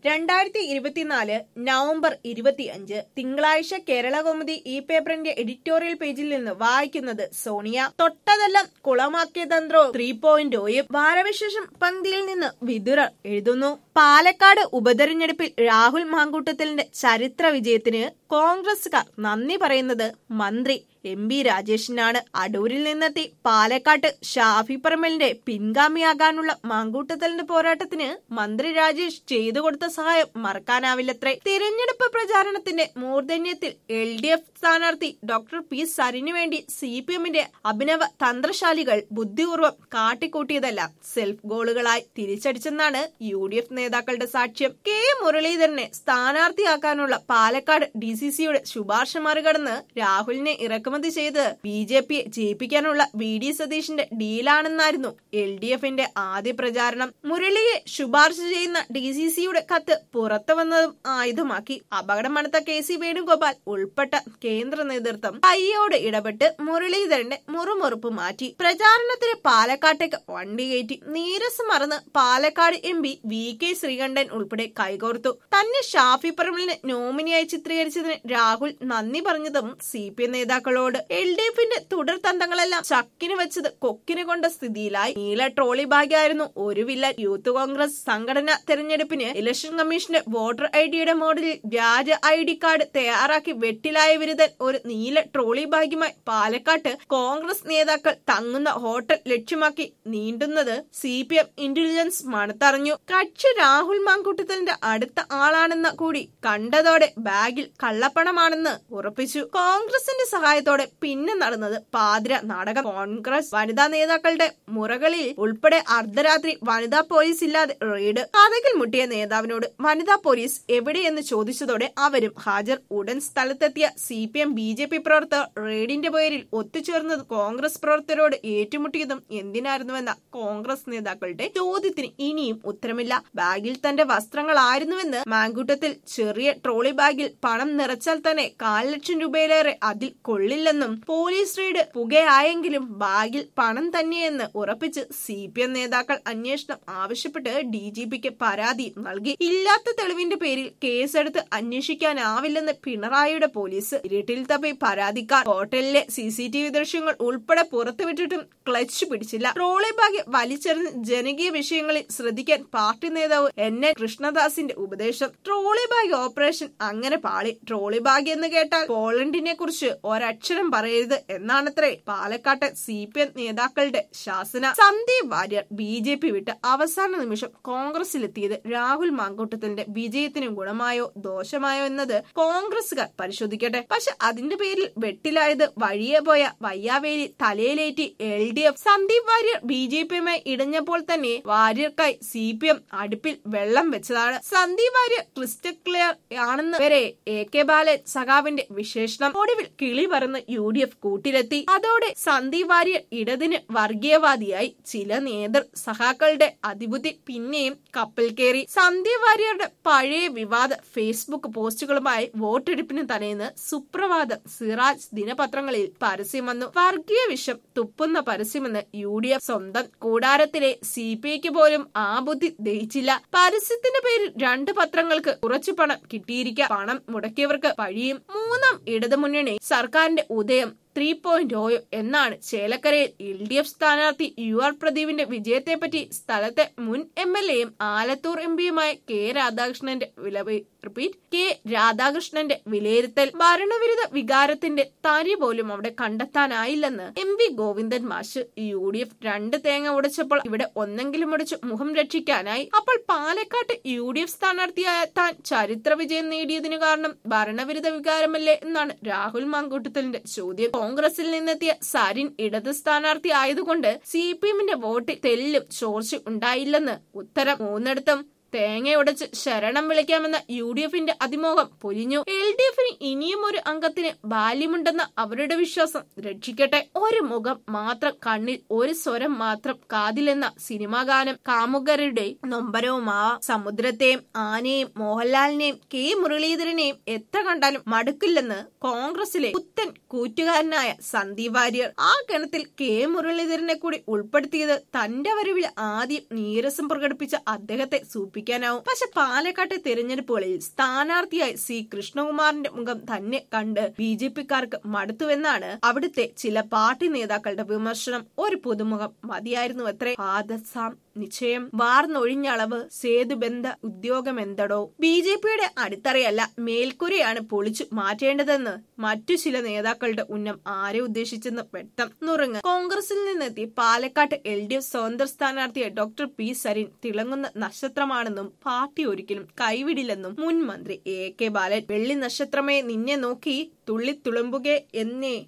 രണ്ടായിരത്തി ഇരുപത്തിനാല് നവംബർ ഇരുപത്തിയഞ്ച് തിങ്കളാഴ്ച കേരള കൗമുദി ഈ പേപ്പറിന്റെ എഡിറ്റോറിയൽ പേജിൽ നിന്ന് വായിക്കുന്നത് സോണിയ തൊട്ടതെല്ലാം കുളമാക്കിയ തന്ത്രോ ത്രീ പോയിന്റോയും വാരവിശേഷം പങ്ക്തിയിൽ നിന്ന് വിതുരർ എഴുതുന്നു പാലക്കാട് ഉപതെരഞ്ഞെടുപ്പിൽ രാഹുൽ മാങ്കൂട്ടത്തലിന്റെ ചരിത്ര വിജയത്തിന് കോൺഗ്രസുകാർ നന്ദി പറയുന്നത് മന്ത്രി എം ബി രാജേഷിനാണ് അടൂരിൽ നിന്നെത്തി പാലക്കാട്ട് ഷാഫി പറമ്പലിന്റെ പിൻഗാമിയാകാനുള്ള മാങ്കൂട്ടത്തലിന്റെ പോരാട്ടത്തിന് മന്ത്രി രാജേഷ് ചെയ്തു കൊടുത്ത സഹായം മറക്കാനാവില്ലത്രേ തിരഞ്ഞെടുപ്പ് പ്രചാരണത്തിന്റെ മൂർധന്യത്തിൽ എൽ ഡി എഫ് സ്ഥാനാർത്ഥി ഡോക്ടർ പി സരിനു വേണ്ടി സി പി എമ്മിന്റെ അഭിനവ തന്ത്രശാലികൾ ബുദ്ധിപൂർവ്വം കാട്ടിക്കൂട്ടിയതല്ല സെൽഫ് ഗോളുകളായി തിരിച്ചടിച്ചെന്നാണ് യു ഡി എഫ് നേതാക്കളുടെ സാക്ഷ്യം കെ മുരളീധരനെ സ്ഥാനാർത്ഥിയാക്കാനുള്ള പാലക്കാട് ഡി സി സിയുടെ ശുപാർശ മറികടന്ന് രാഹുലിനെ ഇറക്കുമതി ചെയ്ത് ബി ജെ പിയെ ജയിപ്പിക്കാനുള്ള വി ഡി സതീഷിന്റെ ഡീലാണെന്നായിരുന്നു എൽ ഡി എഫിന്റെ ആദ്യ പ്രചാരണം മുരളിയെ ശുപാർശ ചെയ്യുന്ന ഡി സി സിയുടെ കത്ത് പുറത്തു വന്നതും ആയുധമാക്കി അപകടം മണത്ത കെ സി വേണുഗോപാൽ ഉൾപ്പെട്ട കേന്ദ്ര നേതൃത്വം കയ്യോട് ഇടപെട്ട് മുരളീധരന്റെ മുറുമുറുപ്പ് മാറ്റി പ്രചാരണത്തിന് പാലക്കാട്ടേക്ക് വണ്ടി കയറ്റി നീരസ് മറന്ന് Palakkad M P V K Sreekandan ഉൾപ്പെടെ കൈകോർത്തു തന്നെ ഷാഫി പറമ്പലിനെ നോമിനിയായി ചിത്രീകരിച്ചതിന് രാഹുൽ നന്ദി പറഞ്ഞതും സി പി എം നേതാക്കളോട് എൽ ഡി എഫിന്റെ തുടർ തന്ത്രങ്ങളെല്ലാം ചക്കിന് വെച്ചത് കൊക്കിന് കൊണ്ട സ്ഥിതിയിലായി നീല ട്രോളി ഭാഗ്യമായിരുന്നു ഒരു വില്ലൻ യൂത്ത് കോൺഗ്രസ് സംഘടനാ തെരഞ്ഞെടുപ്പിന് ഇലക്ഷൻ കമ്മീഷന്റെ വോട്ടർ ഐ ഡിയുടെ മോഡലിൽ വ്യാജ ഐ ഡി കാർഡ് തയ്യാറാക്കി വെട്ടിലായ വിരുദ്ധൻ ഒരു നീല ട്രോളി ഭാഗ്യമായി പാലക്കാട്ട് കോൺഗ്രസ് നേതാക്കൾ തങ്ങുന്ന ഹോട്ടൽ ലക്ഷ്യമാക്കി നീണ്ടുന്നത് സി പി എം ഇന്റലിജൻസ് മണത്തറിഞ്ഞു കക്ഷി രാഹുൽ മാങ്കൂട്ടത്തലിന്റെ അടുത്ത ആളാണെന്ന കൂടി കണ്ടതോടെ ബാഗിൽ കള്ളപ്പണമാണെന്ന് ഉറപ്പിച്ചു കോൺഗ്രസിന്റെ സഹായത്തോടെ പിന്നെ നടന്നത് പാതിര നാടകം കോൺഗ്രസ് വനിതാ നേതാക്കളുടെ മുറകളിൽ ഉൾപ്പെടെ അർദ്ധരാത്രി വനിതാ പോലീസ് ഇല്ലാതെ റെയ്ഡ് കഥകിൽ മുട്ടിയ നേതാവിനോട് വനിതാ പോലീസ് എവിടെയെന്ന് ചോദിച്ചതോടെ അവരും ഹാജർ ഉടൻ സ്ഥലത്തെത്തിയ C P M B J P പ്രവർത്തകർ റെയ്ഡിന്റെ പേരിൽ ഒത്തുചേർന്നത് കോൺഗ്രസ് പ്രവർത്തകരോട് ഏറ്റുമുട്ടിയതും എന്തിനായിരുന്നുവെന്ന കോൺഗ്രസ് നേതാക്കളുടെ ചോദ്യത്തിന് ഇനിയും ഉത്തരമില്ല ബാഗിൽ തന്റെ വസ്ത്രങ്ങളായിരുന്നുവെന്ന് മാങ്കൂട്ടത്തിൽ ചെറിയ ട്രോളി ബാഗിൽ പണം നിറച്ചാൽ തന്നെ കാൽ ലക്ഷം രൂപയിലേറെ അതിൽ കൊള്ളില്ലെന്നും പോലീസ് റെയ്ഡ് പുകയായെങ്കിലും ബാഗിൽ പണം തന്നെയെന്ന് ഉറപ്പിച്ച് സി പി എം നേതാക്കൾ അന്വേഷണം ആവശ്യപ്പെട്ട് ഡി ജി പിക്ക് പരാതി നൽകി ഇല്ലാത്ത തെളിവിന്റെ പേരിൽ കേസെടുത്ത് അന്വേഷിക്കാനാവില്ലെന്ന് പിണറായിയുടെ പോലീസ് ഇരുട്ടിൽ തപ്പി പരാതിക്കാർ ഹോട്ടലിലെ സി സി ടി വി ദൃശ്യങ്ങൾ ഉൾപ്പെടെ പുറത്തുവിട്ടിട്ടും ക്ലച്ച് പിടിച്ചില്ല ട്രോളി ബാഗ് വലിച്ചെറിഞ്ഞ് ജനകീയ വിഷയങ്ങളിൽ ശ്രദ്ധിക്കാൻ പാർട്ടി നേതാവ് എൻ എൻ കൃഷ്ണദാസിന്റെ ഉപദേശം ട്രോളി ബാഗ് ഓപ്പറേഷൻ അങ്ങനെ പാളി ട്രോളി ബാഗ് എന്ന് കേട്ടാൽ പോളണ്ടിനെ കുറിച്ച് ഒരക്ഷരം പറയരുത് എന്നാണത്രേ പാലക്കാട്ടെ സി പി എം നേതാക്കളുടെ ശാസന Sandeep Warrier B J P വിട്ട് അവസാന നിമിഷം കോൺഗ്രസിലെത്തിയത് രാഹുൽ മാങ്കൂട്ടത്തിന്റെ വിജയത്തിന് ഗുണമായോ ദോഷമായോ എന്നത് കോൺഗ്രസുകാർ പരിശോധിക്കട്ടെ പക്ഷെ അതിന്റെ പേരിൽ വെട്ടിലായത് വഴിയെ പോയ വയ്യാവേലി തലയിലേറ്റി L D F Sandeep Warrier B J പിയുമായി ഇടഞ്ഞപ്പോൾ തന്നെ വാര്യർക്കായി സി പി എം അടുപ്പിൽ വെള്ളം വെച്ചതാണ് സന്ദീപ് വാര്യർ ക്രിസ്റ്റൽ ക്ലിയർ ആണെന്ന് വരെ എ കെ ബാലൻ സഖാവിന്റെ വിശേഷണം ഒടുവിൽ കിളി പറന്ന് യു ഡി എഫ് കൂട്ടിലെത്തി അതോടെ സന്ദീപ് വാര്യർ ഇടതിന് വർഗീയവാദിയായി ചില നേതൃ സഖാക്കളുടെ അതിബുദ്ധി പിന്നെയും കപ്പൽ കയറി സന്ദീപ് വാര്യരുടെ പഴയ വിവാദ ഫേസ്ബുക്ക് പോസ്റ്റുകളുമായി വോട്ടെടുപ്പിന് തലേന്ന് സുപ്രഭാതം സിറാജ് ദിനപത്രങ്ങളിൽ പരസ്യം വന്നു വർഗീയ വിഷം തുപ്പുന്ന പരസ്യമെന്ന് യു ഡി എഫ് സ്വന്തം കൂടാരത്തിലെ സി പി ഐക്ക് പോലും ആ ബുദ്ധി ദഹിച്ചില്ല പരസ്യത്തിന്റെ പേരിൽ രണ്ട് പത്രങ്ങൾക്ക് കുറച്ചു പണം കിട്ടിയിരിക്കാം പണം മുടക്കിയവർക്ക് വഴിയും മൂന്നാം ഇടതുമുന്നണി സർക്കാരിന്റെ ഉദയം ത്രീ പോയിന്റ് ഓയോ എന്നാണ് ചേലക്കരയിൽ എൽ ഡി എഫ് സ്ഥാനാർത്ഥി യു ആർ പ്രദീപിന്റെ വിജയത്തെപ്പറ്റി സ്ഥലത്തെ മുൻ എം എൽ എയും ആലത്തൂർ എം പിയുമായ കെ രാധാകൃഷ്ണന്റെ വില റിപ്പീറ്റ് കെ രാധാകൃഷ്ണന്റെ വിലയിരുത്തൽ ഭരണവിരുദ്ധ വികാരത്തിന്റെ തരി പോലും അവിടെ കണ്ടെത്താനായില്ലെന്ന് എം വി ഗോവിന്ദൻ മാഷ് യു ഡി എഫ് രണ്ട് തേങ്ങ ഉടച്ചപ്പോൾ ഇവിടെ ഒന്നെങ്കിലും ഉടച്ച് മുഖം രക്ഷിക്കാനായി അപ്പോൾ പാലക്കാട്ട് യു ഡി എഫ് സ്ഥാനാർത്ഥിയായ താൻ ചരിത്ര വിജയം നേടിയതിനു കാരണം ഭരണവിരുദ്ധ വികാരമല്ലേ എന്നാണ് രാഹുൽ മാങ്കൂട്ടത്തലിന്റെ ചോദ്യം കോൺഗ്രസിൽ നിന്നെത്തിയ സരിൻ ഇടത് സ്ഥാനാർത്ഥി ആയതുകൊണ്ട് സി പി എമ്മിന്റെ വോട്ടിൽ തെല്ലും ചോർച്ച ഉണ്ടായില്ലെന്ന് ഉത്തരം മൂന്നിടത്തും തേങ്ങയുടച്ച് ശരണം വിളിക്കാമെന്ന യു ഡി എഫിന്റെ അതിമോഹം പൊലിഞ്ഞു എൽ ഡി എഫിന് ഇനിയും ഒരു അംഗത്തിന് ബാല്യമുണ്ടെന്ന അവരുടെ വിശ്വാസം രക്ഷിക്കട്ടെ ഒരു മുഖം മാത്രം കണ്ണിൽ ഒരു സ്വരം മാത്രം കാതിലെന്ന സിനിമാ ഗാനം കാമുകരുടെ നൊമ്പരവുമാവാം സമുദ്രത്തെയും ആനയെയും മോഹൻലാലിനെയും കെ മുരളീധരനെയും എത്ര കണ്ടാലും മടുക്കില്ലെന്ന് കോൺഗ്രസിലെ പുത്തൻ കൂറ്റുകാരനായ സന്ദീപ് വാര്യർ ആ ഗണത്തിൽ കെ മുരളീധരനെ കൂടി ഉൾപ്പെടുത്തിയത് തന്റെ വരവിൽ ആദ്യം നീരസം പ്രകടിപ്പിച്ച അദ്ദേഹത്തെ സൂപ്പിക്കും വിചാരിക്കാനാവും പക്ഷെ പാലക്കാട്ടെ തെരഞ്ഞെടുപ്പുകളിൽ സ്ഥാനാർത്ഥിയായി സി കൃഷ്ണകുമാറിന്റെ മുഖം തന്നെ കണ്ട് ബി ജെ പിക്കാർക്ക് മടുത്തുവെന്നാണ് അവിടുത്തെ ചില പാർട്ടി നേതാക്കളുടെ വിമർശനം ഒരു പുതുമുഖം മതിയായിരുന്നു അത്രേ പാദസാം നിശ്ചയം വാർന്നൊഴിഞ്ഞളവ് സേതുബന്ധ ഉദ്യോഗമെന്തടോ ബി ജെ പിയുടെ അടിത്തറയല്ല മേൽക്കുരയാണ് പൊളിച്ചു മാറ്റേണ്ടതെന്ന് മറ്റു ചില നേതാക്കളുടെ ഉന്നം ആരെ ഉദ്ദേശിച്ചെന്ന് വ്യക്തം നുറുങ്ങ് കോൺഗ്രസിൽ നിന്നെത്തി പാലക്കാട്ട് എൽ ഡി എഫ് സ്വതന്ത്ര സ്ഥാനാർത്ഥിയായ ഡോക്ടർ പി സരിൻ തിളങ്ങുന്ന നക്ഷത്രമാണെന്നും പാർട്ടി ഒരിക്കലും കൈവിടില്ലെന്നും മുൻ മന്ത്രി എ കെ ബാലൻ വെള്ളി നക്ഷത്രമേ നിന്നെ നോക്കി തുള്ളിത്തുളുമ്പുകെ എന്നേ